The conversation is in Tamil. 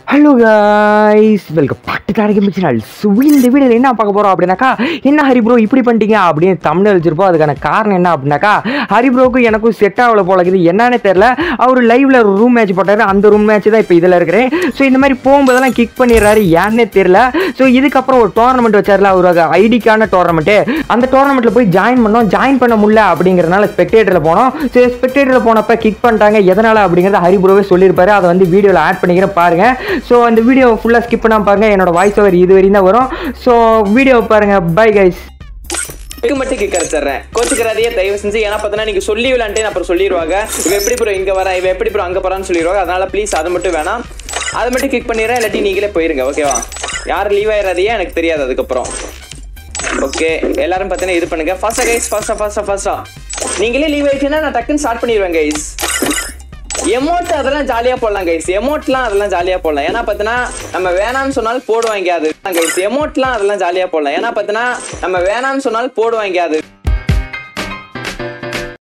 hello guys welcome back to Tharakam channel so இந்த வீடியோவில் என்ன பார்க்க போகிறோம் அப்படின்னாக்கா என்ன ஹரி ப்ரோ இப்படி பண்ணிட்டீங்க அப்படின்னு தமிழ் வச்சிருப்போம் அதுக்கான காரணம் என்ன அப்படின்னாக்கா ஹரி ப்ரோக்கு எனக்கும் செட் ஆகல போல இருக்குது என்னன்னே தெரில அவர் லைவ்ல ஒரு ரூம் மேட்ச் போட்டாரு அந்த ரூம் மேட்ச் தான் இப்போ இதில் இருக்கிறேன் ஸோ இந்த மாதிரி போகும்போதெல்லாம் கிக் பண்ணிடுறாரு ஏன்னே தெரில ஸோ இதுக்கப்புறம் ஒரு டோர்னமெண்ட் வச்சார்ல ஒரு ஐடிக்கான டோர்னமெண்ட்டு அந்த டோர்னமெண்ட்டில் போய் ஜாயின் பண்ணோம் ஜாயின் பண்ண முடியல அப்படிங்கிறனால ஸ்பெக்டேட்டரில் போனோம் ஸோ ஸ்பெக்டேட்டரில் போனப்ப கிக் பண்ணிட்டாங்க எதனால் அப்படிங்கிறத ஹரி ப்ரோவே சொல்லியிருப்பாரு அதை வந்து வீடியோவில் ஆட் பண்ணிக்கிறேன் பாருங்க ஸோ அந்த வீடியோ ஃபுல்லாக ஸ்கிப் பண்ணாம பாருங்க என்னோட வாய்ஸ் ஓவர் இது வரையும் தான் வரும் ஸோ வீடியோ பாருங்க பை கைஸ் இதுக்கு மட்டும் கிக் அடிச்சிடுறேன் கோச்சுக்கிறாதையே தயவு செஞ்சு ஏன்னா பார்த்தீங்கன்னா நீங்க சொல்லி விளாண்டே அப்புறம் சொல்லிடுவாங்க இவ எப்படி ப்ரோ இங்க வர இவ எப்படி ப்ரோ அங்க போறான்னு சொல்லிடுவாங்க அதனால ப்ளீஸ் அது மட்டும் வேணாம் அதை மட்டும் கிளிக் பண்ணிடுறேன் இல்லாட்டி நீங்களே போயிருங்க ஓகேவா யார் லீவ் ஆயிடாதையே எனக்கு தெரியாது அதுக்கப்புறம் ஓகே எல்லாரும் பார்த்தீங்கன்னா இது பண்ணுங்க ஃபாஸ்டா கைஸ் ஃபாஸ்டா ஃபாஸ்டா ஃபாஸ்டா நீங்களே லீவ் ஆயிடுச்சுன்னா நான் டக்குன்னு ஸ்டார்ட் பண்ணிடுவேன் கைஸ் எமோட் அதெல்லாம் ஜாலியா போடலாம் கைஸ் எமோட்லாம் அதெல்லாம் ஜாலியா போடலாம் ஏன்னா பார்த்தீங்கன்னா நம்ம வேணாம்னு சொன்னாலும் போடுவாங்க அது கைஸ் எமோட்லாம் அதெல்லாம் ஜாலியா போடலாம் ஏன்னா பார்த்தீங்கன்னா நம்ம வேணாம்னு சொன்னாலும் போடுவாங்க அது